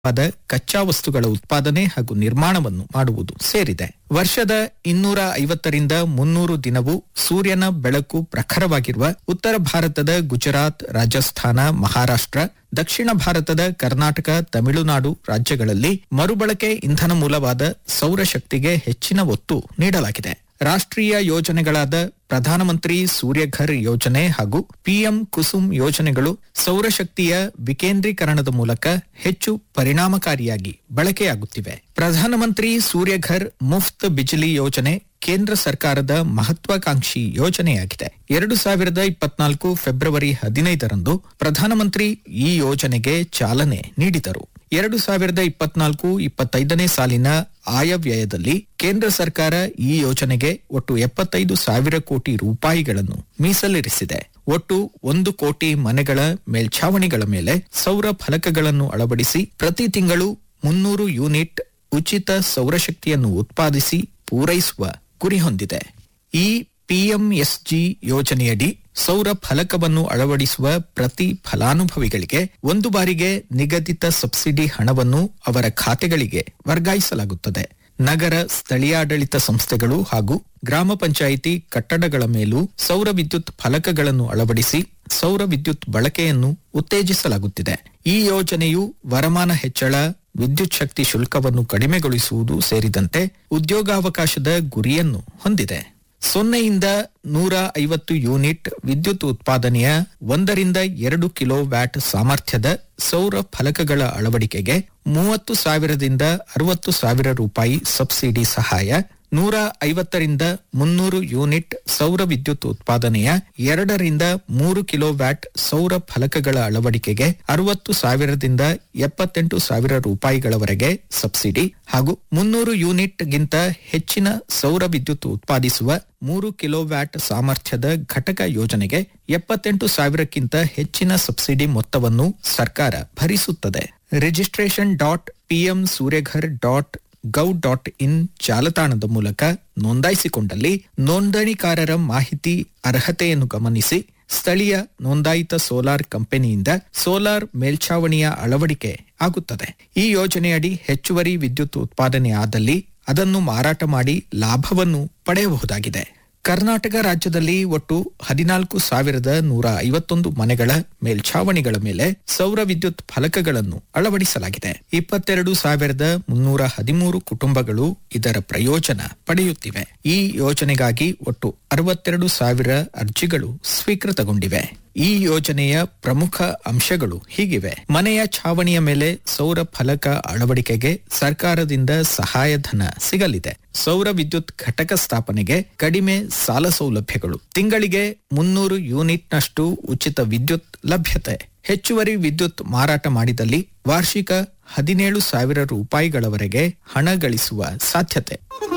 ವಾದ ಕಚ್ಚಾ ವಸ್ತುಗಳ ಉತ್ಪಾದನೆ ಹಾಗೂ ನಿರ್ಮಾಣವನ್ನು ಮಾಡುವುದು ಸೇರಿದೆ ವರ್ಷದ ಇನ್ನೂರ ಐವತ್ತರಿಂದ ಮುನ್ನೂರು ದಿನವೂ ಸೂರ್ಯನ ಬೆಳಕು ಪ್ರಖರವಾಗಿರುವ ಉತ್ತರ ಭಾರತದ ಗುಜರಾತ್ ರಾಜಸ್ಥಾನ ಮಹಾರಾಷ್ಟ್ರ ದಕ್ಷಿಣ ಭಾರತದ ಕರ್ನಾಟಕ ತಮಿಳುನಾಡು ರಾಜ್ಯಗಳಲ್ಲಿ ಮರುಬಳಕೆ ಇಂಧನ ಮೂಲವಾದ ಸೌರಶಕ್ತಿಗೆ ಹೆಚ್ಚಿನ ಒತ್ತು ನೀಡಲಾಗಿದೆ ರಾಷ್ಟ್ರೀಯ ಯೋಜನೆಗಳಾದ ಪ್ರಧಾನಮಂತ್ರಿ ಸೂರ್ಯಘರ್ ಯೋಜನೆ ಹಾಗೂ ಪಿಎಂ ಕುಸುಮ್ ಯೋಜನೆಗಳು ಸೌರಶಕ್ತಿಯ ವಿಕೇಂದ್ರೀಕರಣದ ಮೂಲಕ ಹೆಚ್ಚು ಪರಿಣಾಮಕಾರಿಯಾಗಿ ಬಳಕೆಯಾಗುತ್ತಿವೆ ಪ್ರಧಾನಮಂತ್ರಿ ಸೂರ್ಯಘರ್ ಮುಫ್ತ್ ಬಿಜಿಲಿ ಯೋಜನೆ ಕೇಂದ್ರ ಸರ್ಕಾರದ ಮಹತ್ವಾಕಾಂಕ್ಷಿ ಯೋಜನೆಯಾಗಿದೆ ಎರಡು ಸಾವಿರದ ಇಪ್ಪತ್ನಾಲ್ಕು ಫೆಬ್ರವರಿ ಹದಿನೈದರಂದು ಪ್ರಧಾನಮಂತ್ರಿ ಈ ಯೋಜನೆಗೆ ಚಾಲನೆ ನೀಡಿದರು ಎರಡು ಸಾವಿರದ ಇಪ್ಪತ್ನಾಲ್ಕು ಇಪ್ಪತ್ತೈದನೇ ಸಾಲಿನ ಆಯವ್ಯಯದಲ್ಲಿ ಕೇಂದ್ರ ಸರ್ಕಾರ ಈ ಯೋಜನೆಗೆ ಒಟ್ಟು ಎಪ್ಪತ್ತೈದು ಸಾವಿರ ಕೋಟಿ ರೂಪಾಯಿಗಳನ್ನು ಮೀಸಲಿರಿಸಿದೆ ಒಟ್ಟು ಒಂದು ಕೋಟಿ ಮನೆಗಳ ಮೇಲ್ಛಾವಣಿಗಳ ಮೇಲೆ ಸೌರ ಫಲಕಗಳನ್ನು ಅಳವಡಿಸಿ ಪ್ರತಿ ತಿಂಗಳು ಮುನ್ನೂರು ಯೂನಿಟ್ ಉಚಿತ ಸೌರಶಕ್ತಿಯನ್ನು ಉತ್ಪಾದಿಸಿ ಪೂರೈಸುವ ಗುರಿ ಹೊಂದಿದೆ ಈ ಪಿಎಂಎಸ್ಜಿ ಯೋಜನೆಯಡಿ ಸೌರ ಫಲಕವನ್ನು ಅಳವಡಿಸುವ ಪ್ರತಿ ಫಲಾನುಭವಿಗಳಿಗೆ ಒಂದು ಬಾರಿಗೆ ನಿಗದಿತ ಸಬ್ಸಿಡಿ ಹಣವನ್ನು ಅವರ ಖಾತೆಗಳಿಗೆ ವರ್ಗಾಯಿಸಲಾಗುತ್ತದೆ ನಗರ ಸ್ಥಳೀಯಾಡಳಿತ ಸಂಸ್ಥೆಗಳು ಹಾಗೂ ಗ್ರಾಮ ಪಂಚಾಯಿತಿ ಕಟ್ಟಡಗಳ ಮೇಲೂ ಸೌರ ವಿದ್ಯುತ್ ಫಲಕಗಳನ್ನು ಅಳವಡಿಸಿ ಸೌರ ವಿದ್ಯುತ್ ಬಳಕೆಯನ್ನು ಉತ್ತೇಜಿಸಲಾಗುತ್ತಿದೆ ಈ ಯೋಜನೆಯು ವರಮಾನ ಹೆಚ್ಚಳ ವಿದ್ಯುತ್ ಶಕ್ತಿ ಶುಲ್ಕವನ್ನು ಕಡಿಮೆಗೊಳಿಸುವುದು ಸೇರಿದಂತೆ ಉದ್ಯೋಗಾವಕಾಶದ ಗುರಿಯನ್ನು ಹೊಂದಿದೆ ಸೊನ್ನೆಯಿಂದ ನೂರ ಐವತ್ತು ಯೂನಿಟ್ ವಿದ್ಯುತ್ ಉತ್ಪಾದನೆಯ ಒಂದರಿಂದ ಎರಡು ಕಿಲೋ ವ್ಯಾಟ್ ಸಾಮರ್ಥ್ಯದ ಸೌರ ಫಲಕಗಳ ಅಳವಡಿಕೆಗೆ ಮೂವತ್ತು ಸಾವಿರದಿಂದ ಅರವತ್ತು ಸಾವಿರ ರೂಪಾಯಿ ಸಬ್ಸಿಡಿ ಸಹಾಯ ನೂರ ಐವತ್ತರಿಂದ ಮುನ್ನೂರು ಯೂನಿಟ್ ಸೌರ ವಿದ್ಯುತ್ ಉತ್ಪಾದನೆಯ ಎರಡರಿಂದ ಮೂರು ಕಿಲೋ ವ್ಯಾಟ್ ಸೌರ ಫಲಕಗಳ ಅಳವಡಿಕೆಗೆ ಅರವತ್ತು ಸಾವಿರದಿಂದ ಎಪ್ಪತ್ತೆಂಟು ಸಾವಿರ ರೂಪಾಯಿಗಳವರೆಗೆ ಸಬ್ಸಿಡಿ ಹಾಗೂ ಮುನ್ನೂರು ಯೂನಿಟ್ಗಿಂತ ಹೆಚ್ಚಿನ ಸೌರ ವಿದ್ಯುತ್ ಉತ್ಪಾದಿಸುವ ಮೂರು ಕಿಲೋ ವ್ಯಾಟ್ ಸಾಮರ್ಥ್ಯದ ಘಟಕ ಯೋಜನೆಗೆ ಎಪ್ಪತ್ತೆಂಟು ಸಾವಿರಕ್ಕಿಂತ ಹೆಚ್ಚಿನ ಸಬ್ಸಿಡಿ ಮೊತ್ತವನ್ನು ಸರ್ಕಾರ ಭರಿಸುತ್ತದೆ registration dot PM Suryaghar dot gov dot in ಜಾಲತಾಣದ ಮೂಲಕ ನೋಂದಾಯಿಸಿಕೊಂಡಲ್ಲಿ ನೋಂದಣಿಕಾರರ ಮಾಹಿತಿ ಅರ್ಹತೆಯನ್ನು ಗಮನಿಸಿ ಸ್ಥಳೀಯ ನೋಂದಾಯಿತ ಸೋಲಾರ್ ಕಂಪನಿಯಿಂದ ಸೋಲಾರ್ ಮೇಲ್ಛಾವಣಿಯ ಅಳವಡಿಕೆ ಆಗುತ್ತದೆ ಈ ಯೋಜನೆಯಡಿ ಹೆಚ್ಚುವರಿ ವಿದ್ಯುತ್ ಉತ್ಪಾದನೆ ಆದಲ್ಲಿ ಅದನ್ನು ಮಾರಾಟ ಮಾಡಿ ಲಾಭವನ್ನು ಪಡೆಯಬಹುದಾಗಿದೆ ಕರ್ನಾಟಕ ರಾಜ್ಯದಲ್ಲಿ ಒಟ್ಟು ಹದಿನಾಲ್ಕು ಸಾವಿರದ ನೂರ ಐವತ್ತೊಂದು ಮನೆಗಳ ಮೇಲ್ಛಾವಣಿಗಳ ಮೇಲೆ ಸೌರ ವಿದ್ಯುತ್ ಫಲಕಗಳನ್ನು ಅಳವಡಿಸಲಾಗಿದೆ ಇಪ್ಪತ್ತೆರಡು ಸಾವಿರದ ಮುನ್ನೂರ ಹದಿಮೂರು ಕುಟುಂಬಗಳು ಇದರ ಪ್ರಯೋಜನ ಪಡೆಯುತ್ತಿವೆ ಈ ಯೋಜನೆಗಾಗಿ ಒಟ್ಟು ಅರವತ್ತೆರಡು ಸಾವಿರ ಅರ್ಜಿಗಳು ಸ್ವೀಕೃತಗೊಂಡಿವೆ ಈ ಯೋಜನೆಯ ಪ್ರಮುಖ ಅಂಶಗಳು ಹೀಗಿವೆ ಮನೆಯ ಛಾವಣಿಯ ಮೇಲೆ ಸೌರ ಫಲಕ ಅಳವಡಿಕೆಗೆ ಸರ್ಕಾರದಿಂದ ಸಹಾಯಧನ ಸಿಗಲಿದೆ ಸೌರ ವಿದ್ಯುತ್ ಘಟಕ ಸ್ಥಾಪನೆಗೆ ಕಡಿಮೆ ಸಾಲ ಸೌಲಭ್ಯಗಳು ತಿಂಗಳಿಗೆ ಮುನ್ನೂರು ಯೂನಿಟ್ನಷ್ಟು ಉಚಿತ ವಿದ್ಯುತ್ ಲಭ್ಯತೆ ಹೆಚ್ಚುವರಿ ವಿದ್ಯುತ್ ಮಾರಾಟ ಮಾಡಿದಲ್ಲಿ ವಾರ್ಷಿಕ ಹದಿನೇಳು ಸಾವಿರ ರೂಪಾಯಿಗಳವರೆಗೆ ಹಣ ಗಳಿಸುವ ಸಾಧ್ಯತೆ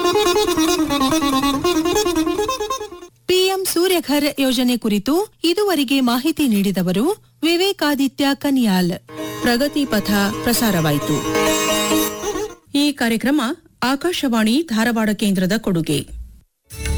ಪಿಎಂ ಸೂರ್ಯಘರ್ ಯೋಜನೆ ಕುರಿತು ಇದುವರೆಗೆ ಮಾಹಿತಿ ನೀಡಿದವರು ವಿವೇಕಾದಿತ್ಯ ಕನಿಯಾಲ್ ಪ್ರಗತಿ ಪಥ ಪ್ರಸಾರವಾಯಿತು ಈ ಕಾರ್ಯಕ್ರಮ ಆಕಾಶವಾಣಿ ಧಾರವಾಡ ಕೇಂದ್ರದ ಕೊಡುಗೆ